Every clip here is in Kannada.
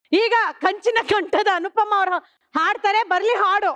ಈಗ ಕಂಚಿನ ಕಂಠದ ಅನುಪಮ ಅವರು ಹಾಡ್ತಾರೆ ಬರ್ಲಿ ಹಾಡು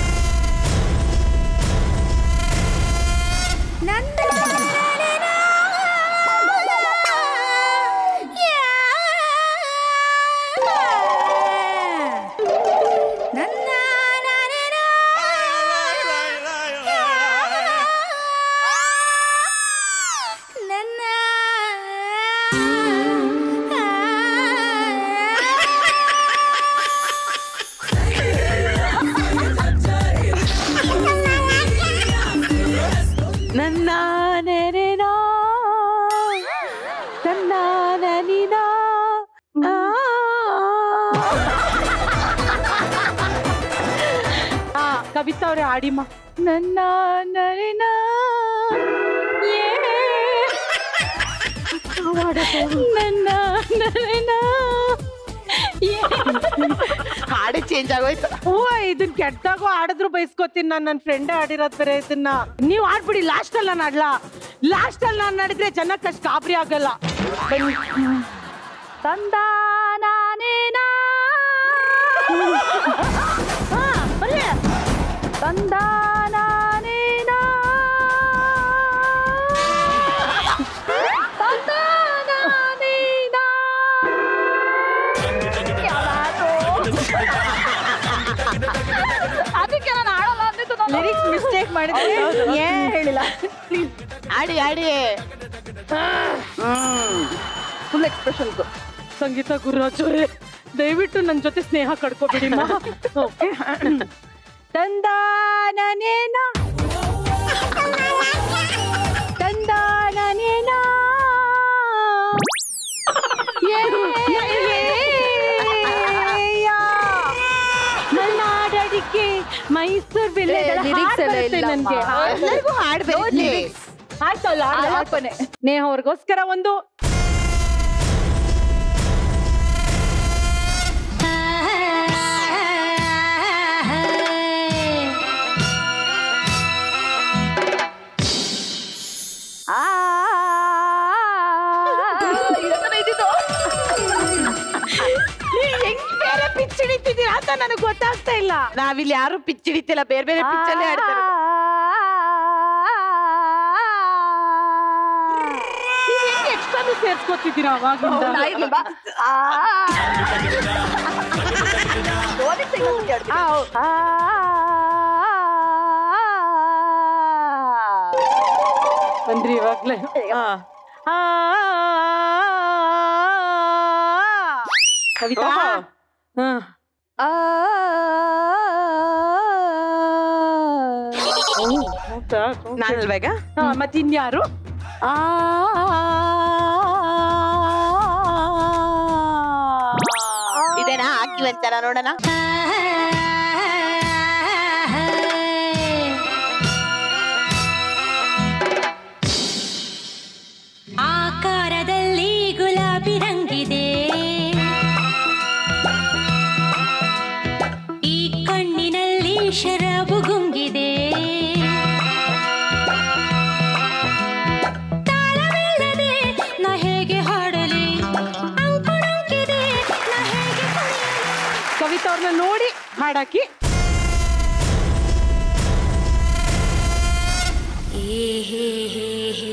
ನನ್ನ ನೆನೆನ ನನ್ನ ನನಿನ ಆ. ಆ, ಕವಿತಾ ಅವ್ರೆ ಆಡಿಮ್ಮ ನನ್ನ ನನಿನ ಏ. ನನ್ನ ನನಿನ ಏ. ಹಾಡೆ ಚೇಂಜ್ ಆಗೋಯ್ತು ಹೂವ ಇದನ್ ಕೆಟ್ಟಾಗೂ ಆಡಿದ್ರು ಬೈಸ್ಕೊತೀನಿ ನಾನು ನನ್ನ ಫ್ರೆಂಡ್ ಆಡಿರೋದ್ ಬೇರೆ ಇದನ್ನ ನೀವ್ ಆಡ್ಬಿಡಿ ಲಾಸ್ಟ್ ಅಲ್ಲಿ ನಾನು ಆಡ್ಲಾ ಲಾಸ್ಟ್ ಅಲ್ಲಿ ನಾನು ಆಡಿದ್ರೆ ಚೆನ್ನಾಗ್ ಕಷ್ಟ ಗಾಬರಿ ಆಗಲ್ಲ ಬನ್ನಿ ತಂದ ನಾನೇನಾ ಹಾ, ಬರ್ಲಿ. ತಂದ ನಾನೇನಾ ತಂದ ನಾನೇನಾ ಅದಕ್ಕೆ ನಾನು ಆಡಲ್ಲ ಅಂದಿದ್ದು ನಾನು. ಲಿರಿಕ್ಸ್ ಮಿಸ್ಟೇಕ್ ಮಾಡಿದ್ರೆ ಏನ್ ಹೇಳಿಲ್ಲ ಆಡಿ ಆಡಿ ಫುಲ್ ಎಕ್ಸ್ಪ್ರೆಷನ್ಸ್ ಸಂಗೀತ ಗುರುರಾಜ್ ಅವರೇ ದಯವಿಟ್ಟು ನನ್ನ ಜೊತೆ ಸ್ನೇಹ ಕಡ್ಕೋಬಿಡಿ ತಂದಾನೇನ ತಂದಾನೇನ ಮಲ್ನಾಡಡಿಕೆ ಮೈಸೂರು ಬೆಲೆ ಏ, lyrics ಎಲ್ಲ ಇಲ್ಲಮ್ಮ. ಎಲ್ಲರಿಗೂ ಹಾಡ್ಬೇಕು ಆಯ್ತಲ್ಲ ಆಲಾಪನೆ. ನೇಹ ಅವ್ರಿಗೋಸ್ಕರ ಒಂದು ಇದನ್ನ ಇದ್ದಿದ್ದು. ನೀವ್ ಹೆಂಗ್ ಬೇರೆ ಪಿಚ್ ಹಿಡಿತಿದ್ದೀರಾ ಅಂತ ನನಗೆ ಗೊತ್ತಾಗ್ತಾ ಇಲ್ಲ ನಾವಿಲ್ಲಿ ಯಾರು ಪಿಚ್ ಹಿಡಿತಿಲ್ಲ ಬೇರೆ ಬೇರೆ ಪಿಚ್ ಅಲ್ಲೇ ಆಡ್ತಾರೆ ನೀವ್ ಹೆಂಗ್ ಎಕ್ಸ್ಟ್ರಾನು ಸೇರ್ಸ್ಕೊತಿದ್ದೀರಾ ಅವಾಗಿಂದ ನಾ ಇರ್ಲಿ ಬಾ. ಆ. ಧ್ವನಿ ತೆಗ್ದು ಆಡ್ತೀನಿ. ಆ, ಹೌ- ಆ. ಬಂದ್ರಿ ಇವಾಗ್ಲೇ ಹಾ. ಆ. ಕವಿತಾ ಓಹೋ. ಹಾ. ಆ. ನಾನಲ್ವಾ ಈಗ ಹಾ, ಮತ್ತಿನ್ಯಾರು ಆ. ಇದೇನಾ ಹಾಕಿ ಒಂದ್ಸಲ ನೋಡೋಣ ಆಕಾರದಲ್ಲಿ ಗುಲಾಬಿ ರಂಗಿದೆ ಈ ಕಣ್ಣಿನಲ್ಲಿ ಶರಾಬು ಗುಂಗಿದೆ ತಾಳವಿಲ್ಲದೆ ನಾ ಹೇಗೆ ಹಾಡಲಿ ಅಂಕುಡೊಂಕಿದೆ ನಾ ಹೇಗೆ ಕುಣಿಯಲಿ ಕವಿತಾ ಅವ್ರನ್ನ ನೋಡಿ ಹಾಡಾಕಿ ಏ ಹೇ ಹೇ ಹೇ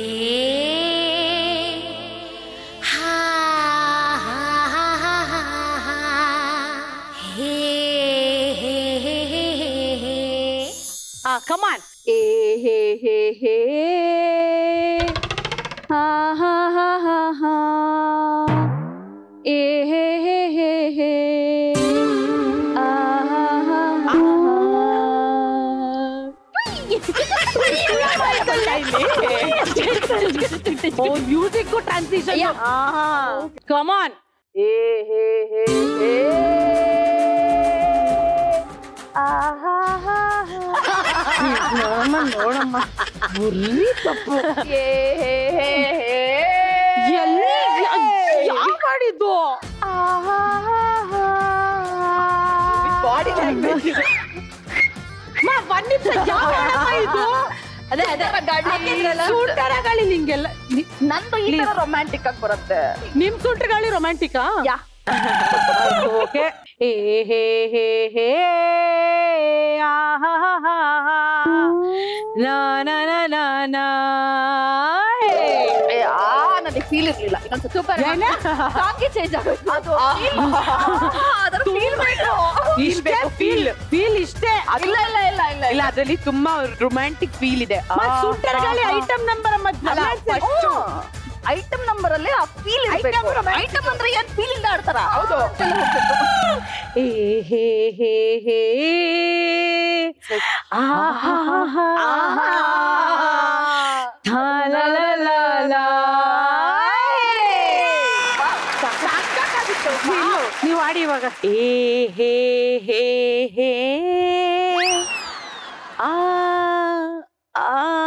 ಹಾ ಹಾ ಹಾ ಹಾ ಹಾ ಹಾ ಹೇ ಹೇ ಹೇ ಹೇ ಹೇ ಹೇ ಆ ಕಮಾನ್ ಏ ಹೇ ಹೇ ಹೇ ಹಾ ಹಾ ಹಾ ಹಾ ಹಾ ಏ ಹೇ ಹೇ ಹೇ ಹೇ ಆ ಹಾ ಹಾ ಹಾ ಓ ಮ್ಯೂಸಿಕ್ ಟ್ರಾನ್ಸಿಷನ್ ಕಮಾನ್ ಏ ಹೇ ಹೇ ಹೇ ಆ ಹಾ ಹಾ ನೋಡಮ್ಮ ನೋಡಮ್ಮ ಬರೀ ತಪ್ಪು ಏ ಹೇ ಹೇ ಹೇ ಎಲ್ಲಿ ಯಾವ ಮಾಡಿದ್ದು ಆ ಹಾ ಹಾ ಹಾ ಬಾಡಿ ಲ್ಯಾಂಗ್ವೇಜ್ ಮಾ, ಒಂದ್ ನಿಮಿಷ ಯಾವ ಹಾಡಮ್ಮ ಇದು ಅದೇ ಅದೇ ಗಾಡಿ ಸೂಟರಗಾಳಿ ನಿಂಗೆಲ್ಲ ನಿ- ನಂದು ಈ ತರ ರೊಮ್ಯಾಂಟಿಕ್ ಆಗಿ ಬರುತ್ತೆ ನಿಮ್ ಸೂಟರಗಾಳಿ ರೊಮ್ಯಾಂಟಿಕಾ ಯಾ ಓಕೆ ಏ ಹೇ ಹೇ ಹೇ ಆಹಾ ನಾ ನಾ ನಾ ನಾ ನಾ ಹೇ. ಏ, ಆ ನನಗೆ ಫೀಲ್ ಇರ್ಲಿಲ್ಲ ಇನ್ನೊಂದು ಸೂಪರ್ ಸಾಂಗ್ಗೆ ಚೇಂಜ್ ಆಗೋಯ್ತು ಅದು feel. ಆ, ಅದರ ಫೀಲ್ ಬೇಕು ಇಷ್ಟೇ ಫೀಲ್ ಫೀಲ್ ಇಷ್ಟೇ ಇಲ್ಲ ಇಲ್ಲ ಇಲ್ಲ ಇಲ್ಲ ಇಲ್ಲ ಅದ್ರಲ್ಲಿ ತುಂಬಾ ರೊಮ್ಯಾಂಟಿಕ್ ಫೀಲ್ ಇದೆ ಮತ್ತ್ ಸುಂಟರಗಾಳಿ ಐಟಮ್ ನಂಬರ್ ಐಟಮ್ ನಂಬರ್ ಅಲ್ಲಿ ಆ ಫೀಲ್ ಇರಬೇಕು ಐಟಮ್ ಅಂದ್ರೆ ಏನ್ ಫೀಲ್ ಇಂದ ಆಡ್ತಾರ ಹೌದು ಏ ಹೇ ಹೇ ಹೇ ಆಹಾ ಥಾ ಲಾ ಲಾ ಲಾ ಲಾ. ನೀವು ಆಡಿ ಇವಾಗ ಏ ಹೇ ಹೇ ಹೇ ಆ ಆ